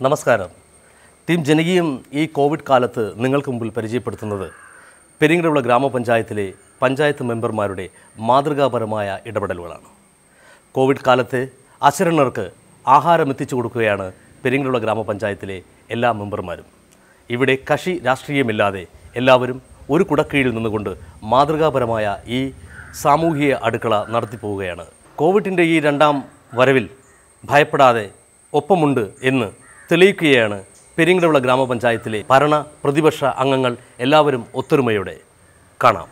നമസ്കാരം ടീം ജനകീയം ഈ കോവിഡ് കാലത്ത് നിങ്ങൾക്ക് മുമ്പിൽ പരിചയപ്പെടുത്തുന്നത് പെരിങ്ങടുള്ള ഗ്രാമപഞ്ചായത്തിലെ പഞ്ചായത്ത് മെമ്പർമാരുടെ മാതൃകാപരമായ ഇടപെടലുകളാണ് കോവിഡ് കാലത്ത് അശരണർക്ക് ആഹാരം എത്തിച്ചു കൊടുക്കുകയാണ് പെരിങ്ങടുള്ള ഗ്രാമപഞ്ചായത്തിലെ എല്ലാ മെമ്പർമാരും ഇവിടെ കക്ഷി രാഷ്ട്രീയമില്ലാതെ എല്ലാവരും ഒരു കുടക്കീഴിൽ നിന്നുകൊണ്ട് മാതൃകാപരമായ ഈ സാമൂഹിക അടുക്കള നടത്തിപ്പോവുകയാണ് കോവിഡിൻ്റെ ഈ രണ്ടാം വരവിൽ ഭയപ്പെടാതെ ഒപ്പമുണ്ട് എന്ന് തെളിയിക്കുകയാണ് പെരിങ്ങടുള്ള ഗ്രാമപഞ്ചായത്തിലെ ഭരണ പ്രതിപക്ഷ അംഗങ്ങൾ എല്ലാവരും ഒത്തൊരുമയോടെ കാണാം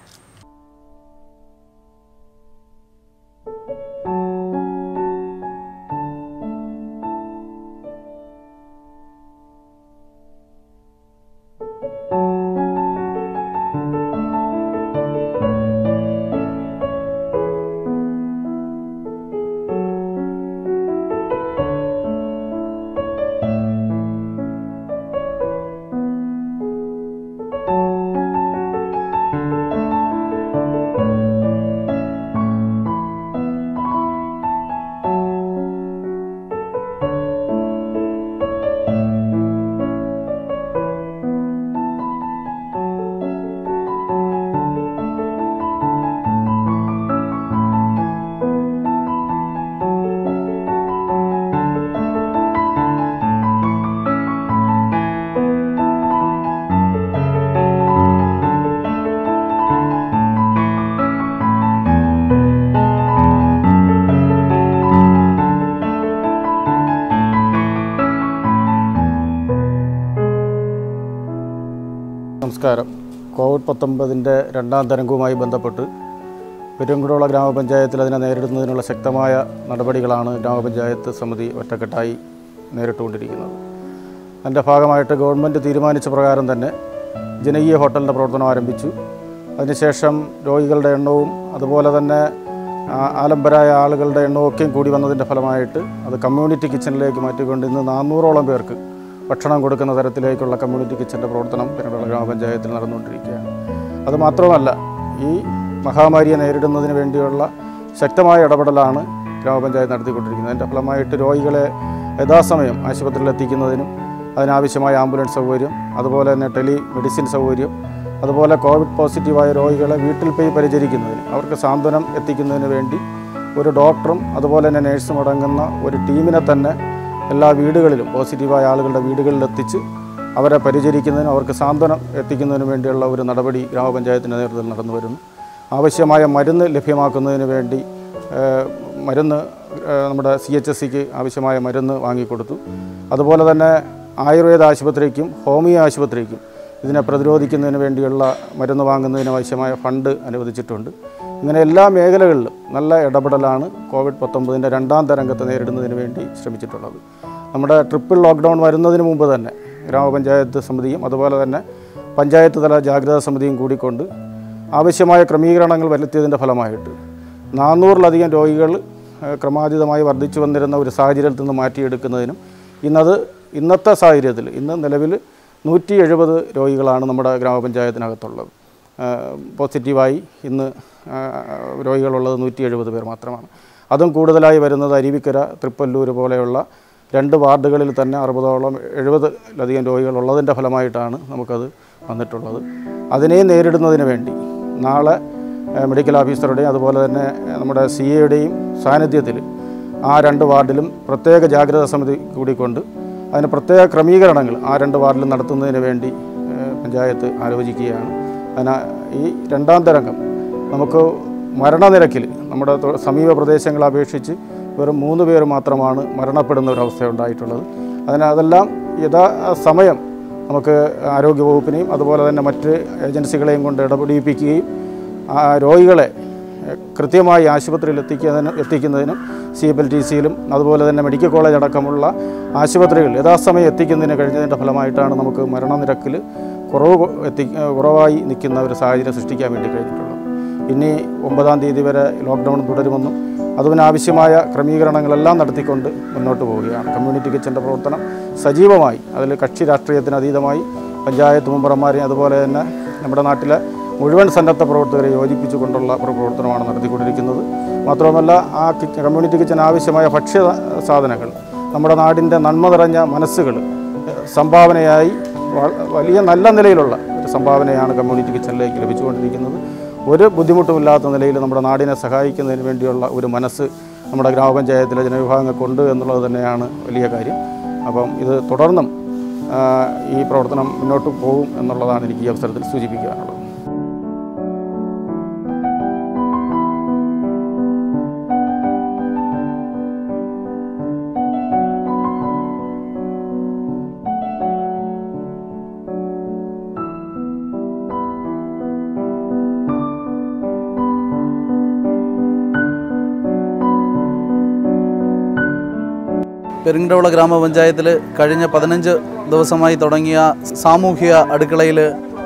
നമസ്കാരം കോവിഡ് പത്തൊമ്പതിൻ്റെ രണ്ടാം തരംഗവുമായി ബന്ധപ്പെട്ട് പെരുങ്കുടോള ഗ്രാമപഞ്ചായത്തിൽ അതിനെ നേരിടുന്നതിനുള്ള ശക്തമായ നടപടികളാണ് ഗ്രാമപഞ്ചായത്ത് സമിതി ഒറ്റക്കെട്ടായി നേരിട്ടുകൊണ്ടിരിക്കുന്നത് അതിൻ്റെ ഭാഗമായിട്ട് ഗവൺമെൻറ് തീരുമാനിച്ച പ്രകാരം തന്നെ ജനകീയ ഹോട്ടലിൻ്റെ പ്രവർത്തനം ആരംഭിച്ചു അതിനുശേഷം രോഗികളുടെ എണ്ണവും അതുപോലെ തന്നെ ആ, ആലംബരായ ആളുകളുടെ എണ്ണവും ഒക്കെയും കൂടി വന്നതിൻ്റെ ഫലമായിട്ട് അത് കമ്മ്യൂണിറ്റി കിച്ചണിലേക്ക് മാറ്റിക്കൊണ്ട് ഇന്ന് നാനൂറോളം പേർക്ക് ഭക്ഷണം കൊടുക്കുന്ന തരത്തിലേക്കുള്ള കമ്മ്യൂണിറ്റി കിച്ചൻ്റെ പ്രവർത്തനം പെരുമ്പള ഗ്രാമപഞ്ചായത്തിൽ നടന്നുകൊണ്ടിരിക്കുകയാണ് അതുമാത്രമല്ല ഈ മഹാമാരിയെ നേരിടുന്നതിന് വേണ്ടിയുള്ള ശക്തമായ ഇടപെടലാണ് ഗ്രാമപഞ്ചായത്ത് നടത്തിക്കൊണ്ടിരിക്കുന്നത് അതിൻ്റെ ഫലമായിട്ട് രോഗികളെ യഥാസമയം ആശുപത്രിയിൽ എത്തിക്കുന്നതിനും അതിനാവശ്യമായ ആംബുലൻസ് സൗകര്യം അതുപോലെ തന്നെ ടെലി മെഡിസിൻ സൗകര്യം അതുപോലെ കോവിഡ് പോസിറ്റീവായ രോഗികളെ വീട്ടിൽ പോയി പരിചരിക്കുന്നതിന് അവർക്ക് സാന്ത്വനം എത്തിക്കുന്നതിന് വേണ്ടി ഒരു ഡോക്ടറും അതുപോലെ തന്നെ നേഴ്സും അടങ്ങുന്ന ഒരു ടീമിനെ തന്നെ എല്ലാ വീടുകളിലും പോസിറ്റീവായ ആളുകളുടെ വീടുകളിൽ എത്തിച്ച് അവരെ പരിചരിക്കുന്നതിനും അവർക്ക് സാന്ത്വനം എത്തിക്കുന്നതിനും വേണ്ടിയുള്ള ഒരു നടപടി ഗ്രാമപഞ്ചായത്തിൻ്റെ നേതൃത്വത്തിൽ നടന്നു വരുന്നു ആവശ്യമായ മരുന്ന് ലഭ്യമാക്കുന്നതിന് വേണ്ടി ഏഹ്, മരുന്ന് ഏഹ്, നമ്മുടെ സി എച്ച് എസ് സിക്ക് ആവശ്യമായ മരുന്ന് വാങ്ങിക്കൊടുത്തു അതുപോലെ തന്നെ ആയുർവേദ ആശുപത്രിക്കും ഹോമിയോ ആശുപത്രിക്കും ഇതിനെ പ്രതിരോധിക്കുന്നതിന് വേണ്ടിയുള്ള മരുന്ന് വാങ്ങുന്നതിന് ആവശ്യമായ ഫണ്ട് അനുവദിച്ചിട്ടുണ്ട് ഇങ്ങനെ എല്ലാ മേഖലകളിലും നല്ല ഇടപെടലാണ് കോവിഡ് പത്തൊമ്പതിൻ്റെ രണ്ടാം തരംഗത്തെ നേരിടുന്നതിന് വേണ്ടി ശ്രമിച്ചിട്ടുള്ളത് നമ്മുടെ ട്രിപ്പിൾ ലോക്ക്ഡൗൺ വരുന്നതിന് മുമ്പ് തന്നെ ഗ്രാമപഞ്ചായത്ത് സമിതിയും അതുപോലെ തന്നെ പഞ്ചായത്ത് തല ജാഗ്രതാ സമിതിയും കൂടിക്കൊണ്ട് ആവശ്യമായ ക്രമീകരണങ്ങൾ വരുത്തിയതിൻ്റെ ഫലമായിട്ട് നാനൂറിലധികം രോഗികൾ ഏഹ്, ക്രമാതീതമായി വർദ്ധിച്ചു വന്നിരുന്ന ഒരു സാഹചര്യത്തിൽ നിന്ന് മാറ്റിയെടുക്കുന്നതിനും ഇന്നത് ഇന്നത്തെ സാഹചര്യത്തിൽ ഇന്ന് നിലവിൽ നൂറ്റി എഴുപത് രോഗികളാണ് നമ്മുടെ ഗ്രാമപഞ്ചായത്തിനകത്തുള്ളത് ഏഹ്, പോസിറ്റീവായി ഇന്ന് ഏഹ്, രോഗികളുള്ളത് നൂറ്റി എഴുപത് പേർ മാത്രമാണ് അതും കൂടുതലായി വരുന്നത് അരുവിക്കര തൃപ്പല്ലൂർ പോലെയുള്ള രണ്ട് വാർഡുകളിൽ തന്നെ അറുപതോളം എഴുപതിലധികം രോഗികൾ ഉള്ളതിൻ്റെ ഫലമായിട്ടാണ് നമുക്കത് വന്നിട്ടുള്ളത് അതിനെ നേരിടുന്നതിന് വേണ്ടി നാളെ ഏഹ്, മെഡിക്കൽ ഓഫീസറുടെയും അതുപോലെ തന്നെ ഏഹ്, നമ്മുടെ സി എയുടെയും സാന്നിധ്യത്തിൽ ആ രണ്ട് വാർഡിലും പ്രത്യേക ജാഗ്രതാ സമിതി കൂടിക്കൊണ്ട് അതിന് പ്രത്യേക ക്രമീകരണങ്ങൾ ആ രണ്ട് വാർഡിലും നടത്തുന്നതിന് വേണ്ടി ഏഹ്, പഞ്ചായത്ത് ആലോചിക്കുകയാണ് അതിന് ഈ രണ്ടാം തരംഗം നമുക്ക് മരണനിരക്കിൽ നമ്മുടെ തൊ- സമീപ പ്രദേശങ്ങളെ അപേക്ഷിച്ച് വെറും മൂന്ന് പേര് മാത്രമാണ് മരണപ്പെടുന്ന ഒരവസ്ഥ ഉണ്ടായിട്ടുള്ളത് അതിന് അതെല്ലാം യഥാ സമയം നമുക്ക് ആരോഗ്യവകുപ്പിനെയും അതുപോലെ തന്നെ മറ്റ് ഏജൻസികളെയും കൊണ്ട് ഇടപെടിപ്പിക്കുകയും ആ രോഗികളെ എഹ്, കൃത്യമായി ആശുപത്രിയിൽ എത്തിക്കുന്നതിന് എത്തിക്കുന്നതിനും സി എഫ് എൽ ടി സിയിലും അതുപോലെ തന്നെ മെഡിക്കൽ കോളേജ് അടക്കമുള്ള ആശുപത്രികൾ യഥാസമയം എത്തിക്കുന്നതിന് കഴിഞ്ഞതിൻ്റെ ഫലമായിട്ടാണ് നമുക്ക് മരണനിരക്കിൽ കുറവ് കൊ- എത്തി ഏഹ്, കുറവായി നിൽക്കുന്ന ഒരു സാഹചര്യം സൃഷ്ടിക്കാൻ വേണ്ടി കഴിഞ്ഞിട്ടുള്ളത് ഇനി ഒമ്പതാം തീയതി വരെ ലോക്ക്ഡൗൺ തുടരുമെന്നും അതിനാവശ്യമായ ക്രമീകരണങ്ങളെല്ലാം നടത്തിക്കൊണ്ട് മുന്നോട്ട് പോവുകയാണ് കമ്മ്യൂണിറ്റി കിച്ചൻ്റെ പ്രവർത്തനം സജീവമായി അതിൽ കക്ഷി രാഷ്ട്രീയത്തിന് അതീതമായി പഞ്ചായത്ത് മെമ്പർമാരെയും അതുപോലെ തന്നെ നമ്മുടെ നാട്ടിലെ മുഴുവൻ സന്നദ്ധ പ്രവർത്തകരെ യോജിപ്പിച്ചുകൊണ്ടുള്ള ഒരു പ്രവർത്തനമാണ് നടത്തിക്കൊണ്ടിരിക്കുന്നത് മാത്രവുമല്ല ആ കി- കമ്മ്യൂണിറ്റി കിച്ചൻ ആവശ്യമായ ഭക്ഷ്യ സാധനങ്ങൾ നമ്മുടെ നാടിൻ്റെ നന്മ നിറഞ്ഞ മനസ്സുകൾ സംഭാവനയായി വ- വലിയ നല്ല നിലയിലുള്ള ഒരു സംഭാവനയാണ് കമ്മ്യൂണിറ്റി കിച്ചണിലേക്ക് ലഭിച്ചുകൊണ്ടിരിക്കുന്നത് ഒരു ബുദ്ധിമുട്ടുമില്ലാത്ത നിലയിൽ നമ്മുടെ നാടിനെ സഹായിക്കുന്നതിന് വേണ്ടിയുള്ള ഒരു മനസ്സ് നമ്മുടെ ഗ്രാമപഞ്ചായത്തിലെ ജനവിഭാഗങ്ങൾക്കുണ്ട് എന്നുള്ളത് തന്നെയാണ് വലിയ കാര്യം അപ്പം ഇത് തുടർന്നും ആ, ഈ പ്രവർത്തനം മുന്നോട്ട് പോകും എന്നുള്ളതാണ് എനിക്ക് ഈ അവസരത്തിൽ സൂചിപ്പിക്കാനുള്ളത് പെരിങ്ങടവിള ഗ്രാമപഞ്ചായത്തിൽ കഴിഞ്ഞ പതിനഞ്ച് ദിവസമായി തുടങ്ങിയ സാമൂഹിക അടുക്കളയിൽ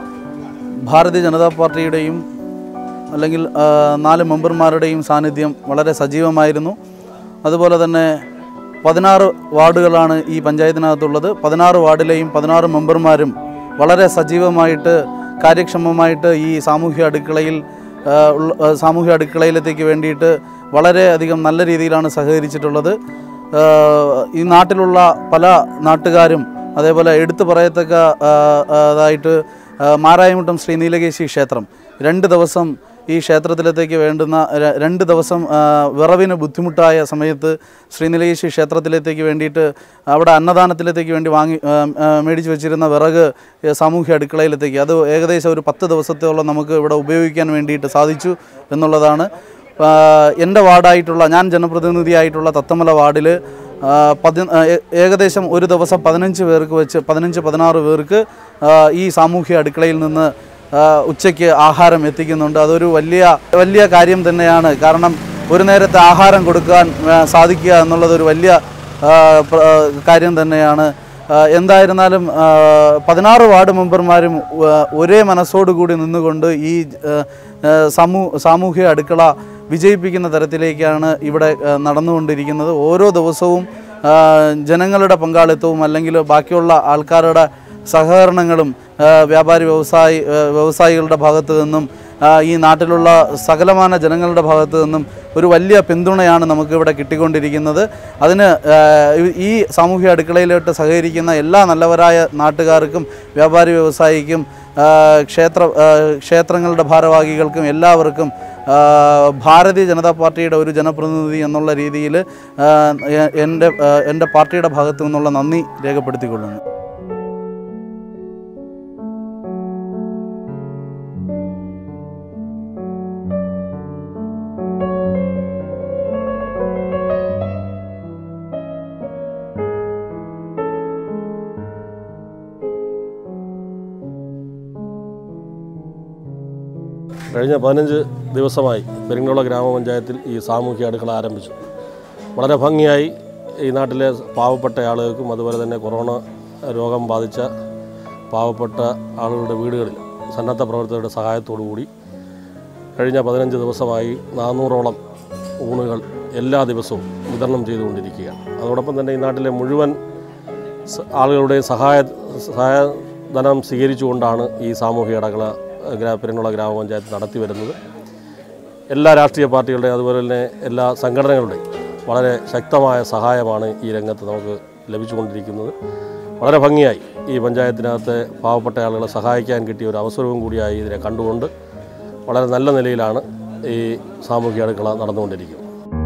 ഭാരതീയ ജനതാ പാർട്ടിയുടെയും അല്ലെങ്കിൽ ആ, നാല് മെമ്പർമാരുടെയും സാന്നിധ്യം വളരെ സജീവമായിരുന്നു അതുപോലെ തന്നെ പതിനാറ് വാർഡുകളാണ് ഈ പഞ്ചായത്തിനകത്തുള്ളത് പതിനാറ് വാർഡിലെയും പതിനാറ് മെമ്പർമാരും വളരെ സജീവമായിട്ട് കാര്യക്ഷമമായിട്ട് ഈ സാമൂഹ്യ അടുക്കളയിൽ ആ, ഉള്ള ആ, സാമൂഹ്യ അടുക്കളയിലത്തേക്ക് വേണ്ടിയിട്ട് വളരെയധികം നല്ല രീതിയിലാണ് സഹകരിച്ചിട്ടുള്ളത് ആ, ഈ നാട്ടിലുള്ള പല നാട്ടുകാരും അതേപോലെ എടുത്തു പറയത്തക്ക ആ, ആ, അതായിട്ട് ആ, മാരായമുട്ടം ശ്രീ നീലകേശി ക്ഷേത്രം രണ്ട് ദിവസം ഈ ക്ഷേത്രത്തിലത്തേക്ക് വേണ്ടുന്ന ര- രണ്ട് ദിവസം ആ, വിറവിന് ബുദ്ധിമുട്ടായ സമയത്ത് ശ്രീ നീലകേശി ക്ഷേത്രത്തിലത്തേക്ക് വേണ്ടിയിട്ട് അവിടെ അന്നദാനത്തിലത്തേക്ക് വേണ്ടി വാങ്ങി ആ, ആ, മേടിച്ച് വെച്ചിരുന്ന വിറക് ഏ, സാമൂഹ്യ അടുക്കളയിലത്തേക്ക് അത് ഏകദേശം ഒരു പത്ത് ദിവസത്തോളം നമുക്ക് ഇവിടെ ഉപയോഗിക്കാൻ വേണ്ടിയിട്ട് സാധിച്ചു എന്നുള്ളതാണ് ആ, എൻ്റെ വാർഡായിട്ടുള്ള ഞാൻ ജനപ്രതിനിധിയായിട്ടുള്ള തത്തമല വാർഡിൽ ആ, പതി ആ, ഏ- ഏകദേശം ഒരു ദിവസം പതിനഞ്ച് പേർക്ക് വെച്ച് പതിനഞ്ച് പതിനാറ് പേർക്ക് ആ, ഈ സാമൂഹ്യ അടുക്കളയിൽ നിന്ന് ആ, ഉച്ചയ്ക്ക് ആഹാരം എത്തിക്കുന്നുണ്ട് അതൊരു വലിയ വലിയ കാര്യം തന്നെയാണ് കാരണം ഒരു നേരത്തെ ആഹാരം കൊടുക്കാൻ ആ, സാധിക്കുക എന്നുള്ളതൊരു വലിയ ആ, പ്ര- ആ, കാര്യം തന്നെയാണ് ആ, എന്തായിരുന്നാലും ആ, പതിനാറ് വാർഡ് മെമ്പർമാരും ആ, ഒരേ മനസ്സോടുകൂടി നിന്നുകൊണ്ട് ഈ ആ, ആ, സമൂ സാമൂഹ്യ അടുക്കള വിജയിപ്പിക്കുന്ന തരത്തിലേക്കാണ് ഇവിടെ ആ, നടന്നുകൊണ്ടിരിക്കുന്നത് ഓരോ ദിവസവും ആ, ജനങ്ങളുടെ പങ്കാളിത്തവും അല്ലെങ്കിൽ ബാക്കിയുള്ള ആൾക്കാരുടെ സഹകരണങ്ങളും ആ, വ്യാപാരി വ്യവസായി ആ, വ്യവസായികളുടെ ഭാഗത്തു നിന്നും ആ, ഈ നാട്ടിലുള്ള സകലമാന ജനങ്ങളുടെ ഭാഗത്തു നിന്നും ഒരു വലിയ പിന്തുണയാണ് നമുക്കിവിടെ കിട്ടിക്കൊണ്ടിരിക്കുന്നത് അതിന് ആ, ഈ- ഈ സാമൂഹ്യ അടുക്കളയിലോട്ട് സഹകരിക്കുന്ന എല്ലാ നല്ലവരായ നാട്ടുകാർക്കും വ്യാപാരി വ്യവസായിക്കും ആ, ക്ഷേത്ര ആ, ക്ഷേത്രങ്ങളുടെ ഭാരവാഹികൾക്കും എല്ലാവർക്കും ആ, ഭാരതീയ ജനതാ പാർട്ടിയുടെ ഒരു ജനപ്രതിനിധി എന്നുള്ള രീതിയിൽ എൻ്റെ ആ, എൻ്റെ പാർട്ടിയുടെ ഭാഗത്തു നിന്നുള്ള നന്ദി രേഖപ്പെടുത്തിക്കൊള്ളുന്നു കഴിഞ്ഞ പതിനഞ്ച് ദിവസമായി പെരിങ്ങോള ഗ്രാമപഞ്ചായത്തിൽ ഈ സാമൂഹ്യ അടുക്കള ആരംഭിച്ചു വളരെ ഭംഗിയായി ഈ നാട്ടിലെ പാവപ്പെട്ട ആളുകൾക്കും അതുപോലെ തന്നെ കൊറോണ രോഗം ബാധിച്ച പാവപ്പെട്ട ആളുകളുടെ വീടുകളിൽ സന്നദ്ധ പ്രവർത്തകരുടെ സഹായത്തോടു കൂടി കഴിഞ്ഞ പതിനഞ്ച് ദിവസമായി നാനൂറോളം ഊണുകൾ എല്ലാ ദിവസവും വിതരണം ചെയ്തുകൊണ്ടിരിക്കുകയാണ് അതോടൊപ്പം തന്നെ ഈ നാട്ടിലെ മുഴുവൻ സ- ആളുകളുടെ സഹായ സഹായധനം സ്വീകരിച്ചുകൊണ്ടാണ് ഈ സാമൂഹിക അടക്കള ഗ്രാ പെരുന്നുള്ള ഗ്രാമപഞ്ചായത്ത് നടത്തി വരുന്നത് എല്ലാ രാഷ്ട്രീയ പാർട്ടികളുടെയും അതുപോലെ തന്നെ എല്ലാ സംഘടനകളുടെയും വളരെ ശക്തമായ സഹായമാണ് ഈ രംഗത്ത് നമുക്ക് ലഭിച്ചുകൊണ്ടിരിക്കുന്നത് വളരെ ഭംഗിയായി ഈ പഞ്ചായത്തിനകത്തെ പാവപ്പെട്ട ആളുകളെ സഹായിക്കാൻ കിട്ടിയ ഒരു അവസരവും കൂടിയായി ഇതിനെ കണ്ടുകൊണ്ട് വളരെ നല്ല നിലയിലാണ് ഈ സാമൂഹിക അടുക്കള നടന്നുകൊണ്ടിരിക്കുന്നത്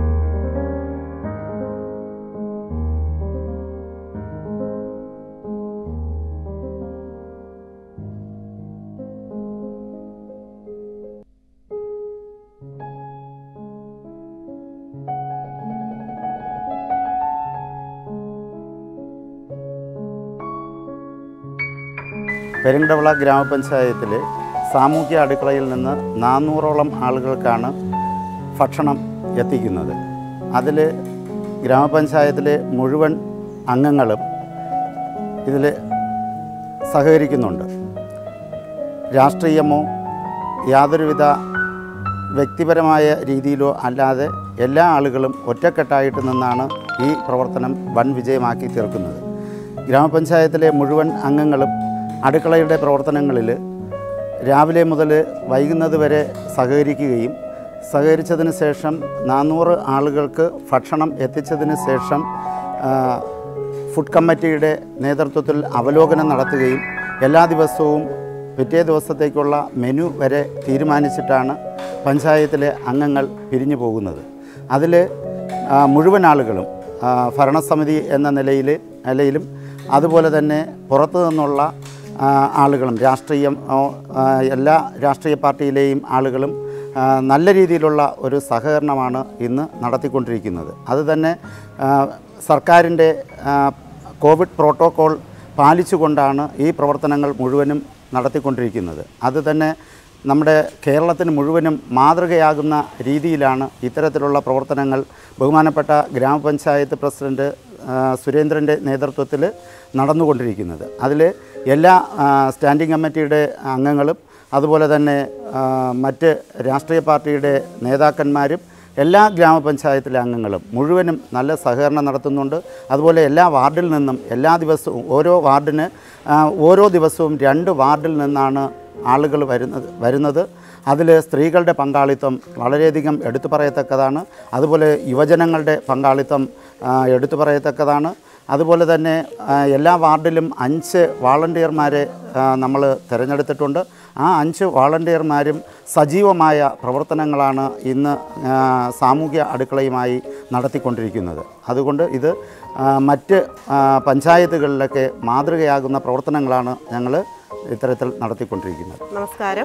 പെരുങ്കടവിള ഗ്രാമപഞ്ചായത്തിലെ സാമൂഹ്യ അടുക്കളയിൽ നിന്ന് നാനൂറോളം ആളുകൾക്കാണ് ഭക്ഷണം എത്തിക്കുന്നത് അതിൽ ഗ്രാമപഞ്ചായത്തിലെ മുഴുവൻ അംഗങ്ങളും ഇതിൽ സഹകരിക്കുന്നുണ്ട് രാഷ്ട്രീയമോ യാതൊരുവിധ വ്യക്തിപരമായ രീതിയിലോ അല്ലാതെ എല്ലാ ആളുകളും ഒറ്റക്കെട്ടായിട്ട് നിന്നാണ് ഈ പ്രവർത്തനം വൻ വിജയമാക്കി തീർക്കുന്നത് ഗ്രാമപഞ്ചായത്തിലെ മുഴുവൻ അംഗങ്ങളും അടുക്കളയുടെ പ്രവർത്തനങ്ങളിൽ രാവിലെ മുതൽ വൈകുന്നത് വരെ സഹകരിക്കുകയും സഹകരിച്ചതിന് ശേഷം നാനൂറ് ആളുകൾക്ക് ഭക്ഷണം എത്തിച്ചതിന് ശേഷം ആ, ഫുഡ് കമ്മിറ്റിയുടെ നേതൃത്വത്തിൽ അവലോകനം നടത്തുകയും എല്ലാ ദിവസവും പിറ്റേ ദിവസത്തേക്കുള്ള മെനു വരെ തീരുമാനിച്ചിട്ടാണ് പഞ്ചായത്തിലെ അംഗങ്ങൾ പിരിഞ്ഞു പോകുന്നത് അതിൽ മുഴുവൻ ആളുകളും ആ, ഭരണസമിതി എന്ന നിലയിൽ നിലയിലും അതുപോലെ തന്നെ പുറത്തു നിന്നുള്ള ആ, ആളുകളും രാഷ്ട്രീയം ഓ, ആ, എല്ലാ രാഷ്ട്രീയ പാർട്ടിയിലെയും ആളുകളും ആ, നല്ല രീതിയിലുള്ള ഒരു സഹകരണമാണ് ഇന്ന് നടത്തിക്കൊണ്ടിരിക്കുന്നത് അതുതന്നെ ആ, സർക്കാരിൻ്റെ ആ, കോവിഡ് പ്രോട്ടോക്കോൾ പാലിച്ചുകൊണ്ടാണ് ഈ പ്രവർത്തനങ്ങൾ മുഴുവനും നടത്തിക്കൊണ്ടിരിക്കുന്നത് അത് തന്നെ നമ്മുടെ കേരളത്തിന് മുഴുവനും മാതൃകയാകുന്ന രീതിയിലാണ് ഇത്തരത്തിലുള്ള പ്രവർത്തനങ്ങൾ ബഹുമാനപ്പെട്ട ഗ്രാമപഞ്ചായത്ത് പ്രസിഡന്റ് ആ, സുരേന്ദ്രൻ്റെ നേതൃത്വത്തിൽ നടന്നുകൊണ്ടിരിക്കുന്നത് അതിൽ എല്ലാ ആ, സ്റ്റാൻഡിംഗ് കമ്മിറ്റിയുടെ അംഗങ്ങളും അതുപോലെ തന്നെ ആ, മറ്റ് രാഷ്ട്രീയ പാർട്ടിയുടെ നേതാക്കന്മാരും എല്ലാ ഗ്രാമപഞ്ചായത്തിലെ അംഗങ്ങളും മുഴുവനും നല്ല സഹകരണം നടത്തുന്നുണ്ട് അതുപോലെ എല്ലാ വാർഡിൽ നിന്നും എല്ലാ ദിവസവും ഓരോ വാർഡിന് ആ, ഓരോ ദിവസവും രണ്ട് വാർഡിൽ നിന്നാണ് ആളുകൾ വരുന്നത് വരുന്നത് അതിൽ സ്ത്രീകളുടെ പങ്കാളിത്തം വളരെയധികം എടുത്തു പറയത്തക്കതാണ് അതുപോലെ യുവജനങ്ങളുടെ പങ്കാളിത്തം ആ, എടുത്തു പറയത്തക്കതാണ് അതുപോലെ തന്നെ ആ, എല്ലാ വാർഡിലും അഞ്ച് വാളണ്ടിയർമാരെ നമ്മൾ തിരഞ്ഞെടുത്തിട്ടുണ്ട് ആ അഞ്ച് വാളണ്ടിയർമാരും സജീവമായ പ്രവർത്തനങ്ങളാണ് ഇന്ന് ആ, സാമൂഹ്യ അടുക്കളയുമായി നടത്തിക്കൊണ്ടിരിക്കുന്നത് അതുകൊണ്ട് ഇത് ആ, മറ്റ് ആ, പഞ്ചായത്തുകളിലൊക്കെ മാതൃകയാകുന്ന പ്രവർത്തനങ്ങളാണ് ഞങ്ങൾ ഇത്തരത്തിൽ നടത്തിക്കൊണ്ടിരിക്കുന്നത് നമസ്കാരം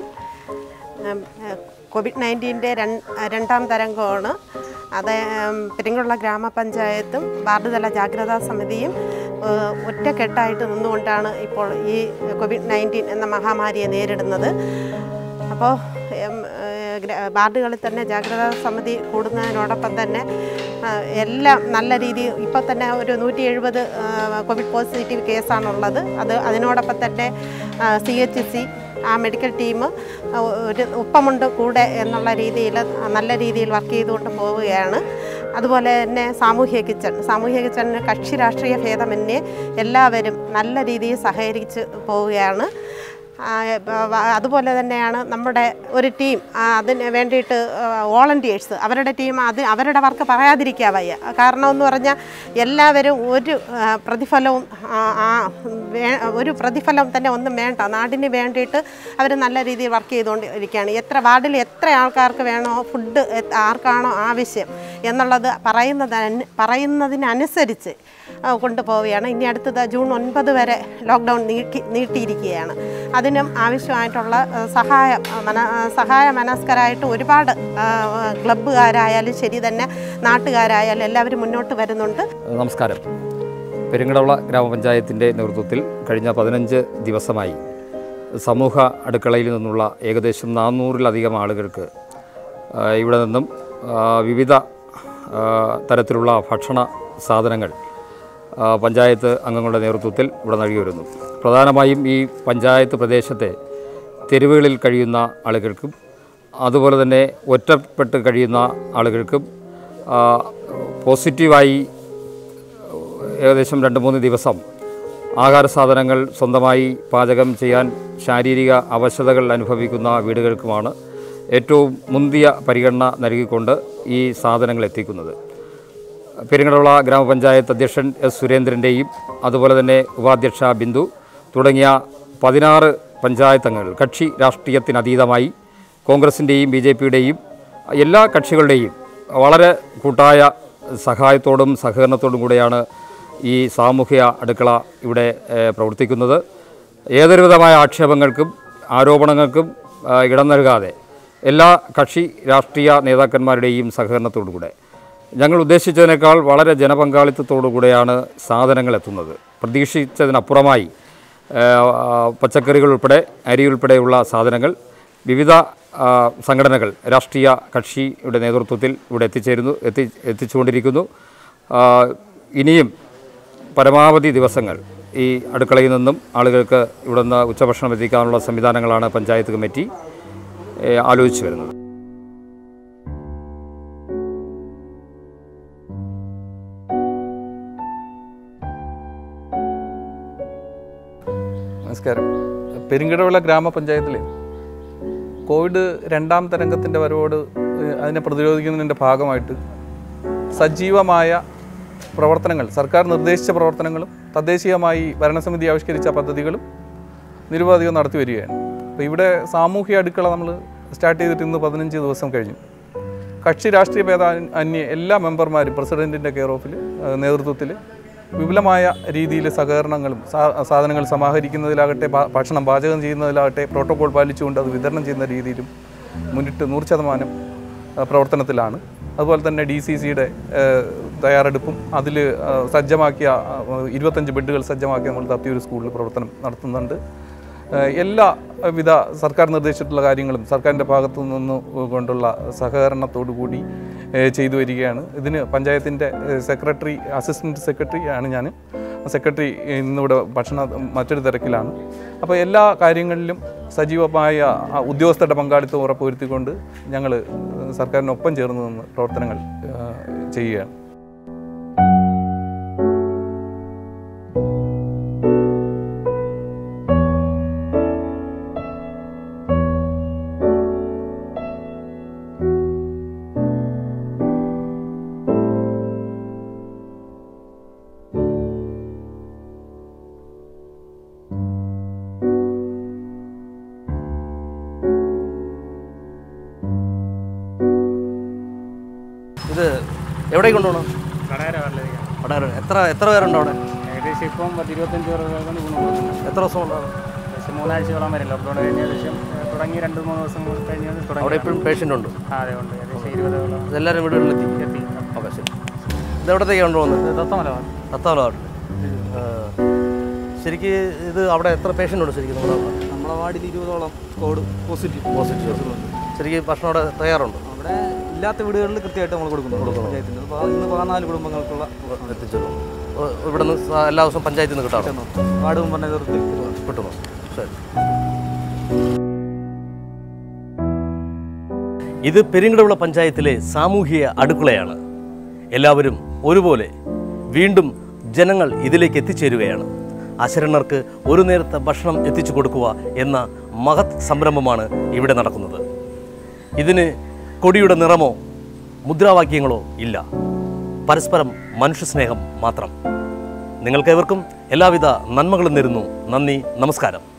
ഉം, ഏഹ്, കോവിഡ് നയൻറ്റീൻ്റെ രണ്ടാം തരംഗമാണ് അത് ഉം, പെരിങ്ങുള്ള ഗ്രാമപഞ്ചായത്തും വാർഡ് തല ജാഗ്രതാ സമിതിയും ഏഹ്, ഒറ്റക്കെട്ടായിട്ട് നിന്നുകൊണ്ടാണ് ഇപ്പോൾ ഈ കോവിഡ് നയൻറ്റീൻ എന്ന മഹാമാരിയെ നേരിടുന്നത് അപ്പോൾ ഉം, ഏഹ്, ഗ്ര- വാർഡുകളിൽ തന്നെ ജാഗ്രതാ സമിതി കൂടുന്നതിനോടൊപ്പം തന്നെ ആ, എല്ലാം നല്ല രീതിയിൽ ഇപ്പോൾ തന്നെ ഒരു നൂറ്റി എഴുപത് കോവിഡ് പോസിറ്റീവ് കേസാണുള്ളത് അത് അതിനോടൊപ്പം തന്നെ സി എച്ച് സി ആ മെഡിക്കൽ ടീം ഒരു ഒപ്പമുണ്ട് കൂടെ എന്നുള്ള രീതിയിൽ നല്ല രീതിയിൽ വർക്ക് ചെയ്തുകൊണ്ട് പോവുകയാണ് അതുപോലെ തന്നെ സാമൂഹ്യ കിച്ചൺ സാമൂഹ്യ കിച്ചണിന് കക്ഷി രാഷ്ട്രീയ ഭേദമന്യേ എല്ലാവരും നല്ല രീതിയിൽ സഹകരിച്ച് പോവുകയാണ് ആ, വ- അതുപോലെ തന്നെയാണ് നമ്മുടെ ഒരു ടീം ആ, അതിന് വേണ്ടിയിട്ട് വോളണ്ടിയേഴ്സ് അവരുടെ ടീം അത് അവരുടെ വർക്ക് പറയാതിരിക്കാൻ വയ്യ കാരണം എന്ന് പറഞ്ഞാൽ എല്ലാവരും ഒരു ആ, പ്രതിഫലവും ആ, ആ, വേ- ഒരു പ്രതിഫലം തന്നെ ഒന്നും വേണ്ട നാടിന് വേണ്ടിയിട്ട് അവർ നല്ല രീതിയിൽ വർക്ക് ചെയ്തുകൊണ്ടിരിക്കുകയാണ് എത്ര വാർഡിൽ എത്ര ആൾക്കാർക്ക് വേണോ ഫുഡ് ആർക്കാണോ ആവശ്യം എന്നുള്ളത് പറയുന്നതിന് പറയുന്നതിനനുസരിച്ച് ആ, കൊണ്ടുപോവുകയാണ് ഇനി അടുത്തത് ജൂൺ ഒൻപത് വരെ ലോക്ക്ഡൗൺ നീട്ടി നീട്ടിയിരിക്കുകയാണ് അതിനും ആവശ്യമായിട്ടുള്ള ആ, സഹായം ആ, മന ആ, സഹായ മനസ്കരായിട്ട് ഒരുപാട് ആ, ക്ലബ്ബുകാരായാലും ശരി തന്നെ നാട്ടുകാരായാലും എല്ലാവരും മുന്നോട്ട് വരുന്നുണ്ട് നമസ്കാരം പെരുങ്കടവള ഗ്രാമപഞ്ചായത്തിൻ്റെ നേതൃത്വത്തിൽ കഴിഞ്ഞ പതിനഞ്ച് ദിവസമായി സമൂഹ അടുക്കളയിൽ നിന്നുള്ള ഏകദേശം നാനൂറിലധികം ആളുകൾക്ക് ആ, ഇവിടെ നിന്നും ആ, വിവിധ ആ, തരത്തിലുള്ള ഭക്ഷണ സാധനങ്ങൾ ആ, പഞ്ചായത്ത് അംഗങ്ങളുടെ നേതൃത്വത്തിൽ ഇവിടെ നൽകി വരുന്നു പ്രധാനമായും ഈ പഞ്ചായത്ത് പ്രദേശത്തെ തെരുവുകളിൽ കഴിയുന്ന ആളുകൾക്കും അതുപോലെ തന്നെ ഒറ്റപ്പെട്ട് കഴിയുന്ന ആളുകൾക്കും ആ, പോസിറ്റീവായി ഏകദേശം രണ്ട് മൂന്ന് ദിവസം ആഹാര സാധനങ്ങൾ സ്വന്തമായി പാചകം ചെയ്യാൻ ശാരീരിക അവശതകൾ അനുഭവിക്കുന്ന വീടുകൾക്കുമാണ് ഏറ്റവും മുന്തിയ പരിഗണന നൽകിക്കൊണ്ട് ഈ സാധനങ്ങൾ എത്തിക്കുന്നത് പെരിങ്ങടവിള ഗ്രാമപഞ്ചായത്ത് അധ്യക്ഷൻ എസ് സുരേന്ദ്രൻ്റെയും അതുപോലെ തന്നെ ഉപാധ്യക്ഷ ബിന്ദു തുടങ്ങിയ പതിനാറ് പഞ്ചായത്ത് അംഗങ്ങൾ കക്ഷി രാഷ്ട്രീയത്തിനതീതമായി കോൺഗ്രസിൻ്റെയും ബി ജെ പിയുടെയും എല്ലാ കക്ഷികളുടെയും വളരെ കൂട്ടായ സഹായത്തോടും സഹകരണത്തോടും കൂടെയാണ് ഈ സാമൂഹ്യ അടുക്കള ഇവിടെ ഏഹ്, പ്രവർത്തിക്കുന്നത് ഏതൊരു വിധമായ ആക്ഷേപങ്ങൾക്കും ആരോപണങ്ങൾക്കും ആ, ഇടം നൽകാതെ എല്ലാ കക്ഷി രാഷ്ട്രീയ നേതാക്കന്മാരുടെയും സഹകരണത്തോടു കൂടെ ഞങ്ങൾ ഉദ്ദേശിച്ചതിനേക്കാൾ വളരെ ജനപങ്കാളിത്തത്തോടു കൂടെയാണ് സാധനങ്ങൾ എത്തുന്നത് പ്രതീക്ഷിച്ചതിനപ്പുറമായി ആ, പച്ചക്കറികൾ ഉൾപ്പെടെ അരി ഉൾപ്പെടെയുള്ള സാധനങ്ങൾ വിവിധ ആ, സംഘടനകൾ രാഷ്ട്രീയ കക്ഷിയുടെ നേതൃത്വത്തിൽ ഇവിടെ എത്തിച്ചേരുന്നു എത്തി എത്തിച്ചുകൊണ്ടിരിക്കുന്നു ആ, ഇനിയും പരമാവധി ദിവസങ്ങൾ ഈ അടുക്കളയിൽ നിന്നും ആളുകൾക്ക് ഇവിടുന്ന് ഉച്ചഭക്ഷണം എത്തിക്കാനുള്ള സംവിധാനങ്ങളാണ് പഞ്ചായത്ത് കമ്മിറ്റി ഏ, ആലോചിച്ചു വരുന്നത് നമസ്കാരം പെരിങ്കടവിള ഗ്രാമപഞ്ചായത്തിൽ കോവിഡ് രണ്ടാം തരംഗത്തിൻ്റെ വരവോട് ഏഹ്, അതിനെ പ്രതിരോധിക്കുന്നതിൻ്റെ ഭാഗമായിട്ട് സജീവമായ പ്രവർത്തനങ്ങൾ സർക്കാർ നിർദ്ദേശിച്ച പ്രവർത്തനങ്ങളും തദ്ദേശീയമായി ഭരണസമിതി ആവിഷ്കരിച്ച പദ്ധതികളും നിരവധികം നടത്തി വരികയാണ് അപ്പോൾ ഇവിടെ സാമൂഹ്യ അടുക്കള നമ്മൾ സ്റ്റാർട്ട് ചെയ്തിട്ട് ഇന്ന് പതിനഞ്ച് ദിവസം കഴിഞ്ഞു കക്ഷി രാഷ്ട്രീയ ഭേദ അന്യ എല്ലാ മെമ്പർമാരും പ്രസിഡൻറ്റിൻ്റെ കെയർ ഓഫിൽ നേതൃത്വത്തിൽ വിപുലമായ രീതിയിൽ സഹകരണങ്ങളും സാ- സാധനങ്ങൾ സമാഹരിക്കുന്നതിലാകട്ടെ ഭ- ഭക്ഷണം പാചകം ചെയ്യുന്നതിലാകട്ടെ പ്രോട്ടോകോൾ പാലിച്ചുകൊണ്ട് അത് വിതരണം ചെയ്യുന്ന രീതിയിലും മുന്നിട്ട് നൂറ് ശതമാനം ആ, പ്രവർത്തനത്തിലാണ് അതുപോലെ തന്നെ ഡി സി സിയുടെ തയ്യാറെടുപ്പും അതിൽ സജ്ജമാക്കിയ ആ, ഇരുപത്തഞ്ച് ബെഡുകൾ സജ്ജമാക്കി നമ്മൾ തത്തിയൂർ സ്കൂളിൽ പ്രവർത്തനം നടത്തുന്നുണ്ട് ഏഹ് എല്ലാ വിധ സർക്കാർ നിർദ്ദേശിച്ചിട്ടുള്ള കാര്യങ്ങളും സർക്കാരിൻ്റെ ഭാഗത്തു നിന്ന് കൊണ്ടുള്ള സഹകരണത്തോടു കൂടി ഏഹ് ചെയ്തു വരികയാണ് ഇതിന് പഞ്ചായത്തിൻ്റെ സെക്രട്ടറി അസിസ്റ്റൻറ്റ് സെക്രട്ടറി ആണ് ഞാൻ സെക്രട്ടറി ഇന്നിവിടെ ഭക്ഷണ മറ്റൊരു തിരക്കിലാണ് അപ്പോൾ എല്ലാ കാര്യങ്ങളിലും സജീവമായ ആ ഉദ്യോഗസ്ഥരുടെ പങ്കാളിത്തം ഉറപ്പുവരുത്തിക്കൊണ്ട് ഞങ്ങൾ സർക്കാരിനൊപ്പം ചേർന്ന് നിന്ന് പ്രവർത്തനങ്ങൾ ഏഹ് ചെയ്യുകയാണ് ഇത് എവിടേക്ക് കൊണ്ടുപോകണം വടകര എത്ര എത്ര പേരുണ്ട് അവിടെ ഏകദേശം ഇപ്പം പത്ത് ഇരുപത്തഞ്ച് പേർക്കാണ് ഗുണമുള്ളത് എത്ര ദിവസം ഉണ്ടാകും ഏകദേശം മൂന്നാഴ്ചയോളം വരെ ലോക്ക്ഡൗൺ കഴിഞ്ഞ ഏകദേശം ഏഹ്, തുടങ്ങി രണ്ട് മൂന്ന് ദിവസം കഴിഞ്ഞ് തുടങ്ങി അവിടെ ഇപ്പോഴും പേഷ്യൻ്റ് ഉണ്ട് ആ അതെ ഉണ്ട് ഏകദേശം ഇരുപതോളം ഇതെല്ലാവരും വീടുകളിലെത്തി എത്തി ഓക്കെ ശരി ഇത് എവിടത്തേക്ക് കൊണ്ടുപോകുന്നത് ദത്തമലമാണ് തത്താവളമാണ് ശരിക്ക് ഇത് അവിടെ എത്ര പേഷ്യൻ്റ് ഉണ്ട് ശരിക്കും നമ്മുടെ അവിടെ? നമ്മളെ വാർഡിൽ ഇരുപതോളം കോവിഡ് പോസിറ്റീവ് പോസിറ്റീവ് ശരിക്കും ഭക്ഷണം അവിടെ തയ്യാറുണ്ട് അവിടെ ഇല്ലാത്ത വീടുകളിൽ കൃത്യമായിട്ട് നമ്മൾ കൊടുക്കുന്നു പഞ്ചായത്തിൻ്റെ ഇപ്പോൾ ഇന്ന് പതിനാല് കുടുംബങ്ങൾക്കുള്ള എത്തിച്ചു ഇവിടെ നിന്ന് എല്ലാ ദിവസവും പഞ്ചായത്തിൽ നിന്ന് കിട്ടാറുണ്ട് വാർഡ് മെമ്പർ നേതൃത്വത്തിൽ കിട്ടുന്നു ശരി ഇത് പെരിങ്കടവിള പഞ്ചായത്തിലെ സാമൂഹിക അടുക്കളയാണ് എല്ലാവരും ഒരുപോലെ വീണ്ടും ജനങ്ങൾ ഇതിലേക്ക് എത്തിച്ചേരുകയാണ് അശരണർക്ക് ഒരു നേരത്തെ ഭക്ഷണം എത്തിച്ചു കൊടുക്കുക എന്ന മഹത് സംരംഭമാണ് ഇവിടെ നടക്കുന്നത് ഇതിന് കൊടിയുടെ നിറമോ മുദ്രാവാക്യങ്ങളോ ഇല്ല പരസ്പരം മനുഷ്യസ്നേഹം മാത്രം നിങ്ങൾക്കേവർക്കും എല്ലാവിധ നന്മകളും നേരുന്നു നന്ദി നമസ്കാരം